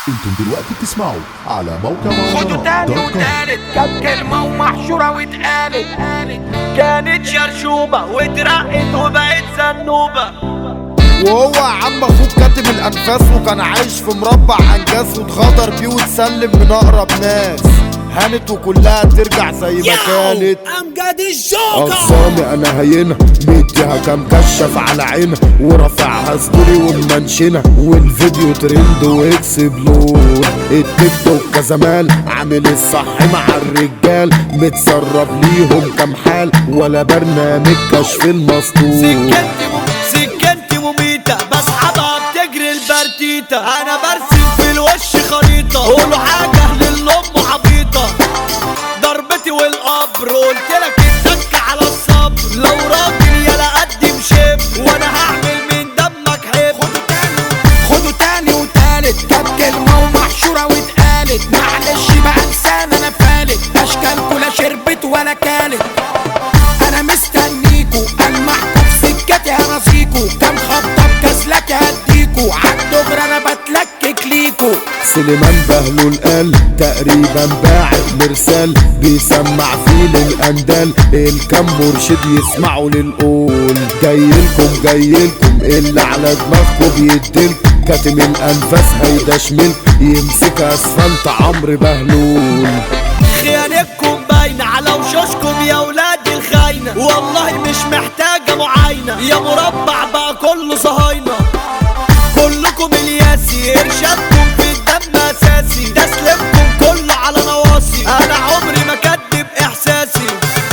انتم دلوقتي بتسمعوا على موقع خدوا تاني وتالت كانت كلمة ومحشورة واتقالت كانت شرشوبة واترقت وبقت زنوبة وهو يا عم اخوك كاتم الانفاس وكان عايش في مربع انجاز واتغدر بيه واتسلم من اقرب ناس هانت وكلها ترجع زي ما كانت امجد الجوكر اقسامي انا هينها مديها كام كشف على عينها ورافعها ستوري ومنشنها والفيديو ترند ويكسب لون التيك توك كزمان عامل الصح مع الرجال متسرب ليهم كام حال ولا برنامج كشف المسطول سكنتي مم... سكنتي مميتة بسحبها بتجري البرتيتة انا برسم في الوش خريطة قولوا حاجة للأم عبيطة ضربتي والقبر قلت لك اتك على الصبر لو راجل يلا قدم شبر وانا هعمل من دمك حب خدوا تاني خدوا تاني وتالت كانت كلمة ومحشورة واتقالت معلش بقى لسان انا فالت اشكالكوا لا شربت ولا كالت انا مستنيكوا المحكوا في سكتي هنصيكوا كام خبطة بكسلتي هديكوا عالدغري انا بتلكك ليكوا سليمان بهلول قال تقريبا باعت مرسال بيسمع فيه للاندال الكم مرشد يسمعوا للقول جايلكم جايلكم اللي على دماغكم بيديلكم كاتم الانفاس هيدشملكم يمسك اسفلت عمرو بهلول خيانتكم باينة على وشوشكم يا ولاد الخاينة والله مش محتاجة معاينة يا مربع بقى كله صهاينة كلكم الياسي ارشادكم في الدم اساسي تسليمكم كله على نواصي انا عمري ما كدب احساسي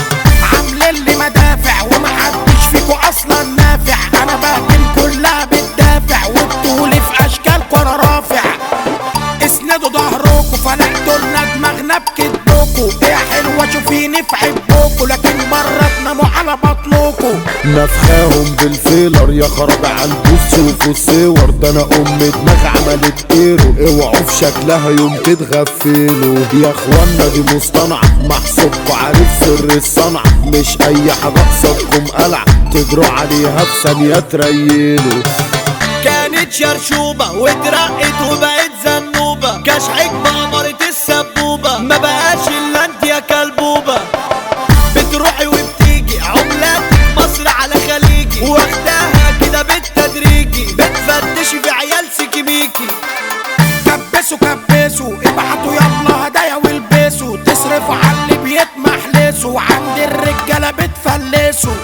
عاملين لي مدافع ومحدش فيكوا اصلا نافع انا بهجم كلها بالدافع وبطولي في اشكالكوا انا رافع اسندوا ظهركوا فلقتوا لنا دماغنا بكدبكوا يا حلوة شوفيني في حبكوا لكن بره تناموا على بطنكوا نفخاهم بالفيلر يا خراب عنده شوفوا الصور ده انا ام دماغ عملت ايرو اوعوا في شكلها يوم تتغفلوا يا اخوانا دي مصطنعة محسوبكوا عارف سر الصنعة مش اي حاجة قصادكم قلع تجروا عليها في ثانية تريلوا كانت شرشوبة واترقت وبقت زنوبة كشحك بأمرة السبوبة ما بقاش الا انت يا كلبوبة بتروحي وبتيجي عملاتك مصر على خليجي واخداها كده بالتدريجي بتفتشي في عيال سكيميكي كبسوا كبسوا ابعتوا يلا هدايا والبسوا تصرفوا على اللي بيتمحلسوا عند الرجالة بتفلسوا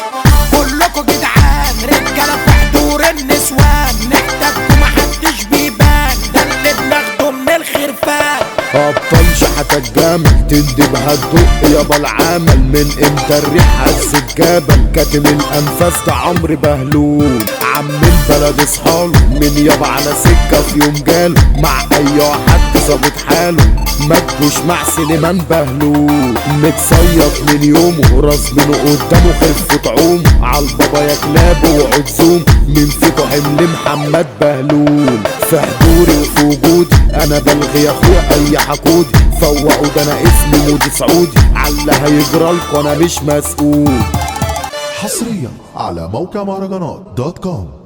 كلكوا جدعان رجالة في حضور النسوان نحتاجكوا محدش بيبان ده اللي بناخده من الخرفان ابطال شحتك جامل تندبها الدق يابا العمل من امتى الريح هز الجبل كاتم الانفاس ده عمرو بهلول عم البلد اصحاله من يابا على سكه في يوم جاله مع اي حد ظابط حاله مجوش مع سليمان بهلول متصيط من يومه راس منه قدامه خفة عوم عالبابا يا كلاب وعزوم من فيكو حمل محمد بهلول في حضوري وفي وجودي انا بلغي يا اخويا اي حقودي فوقوا ده انا اسمي مودي سعودي على هيجرالكوا انا مش مسؤول حصريا على موقع مهرجانات دوت كوم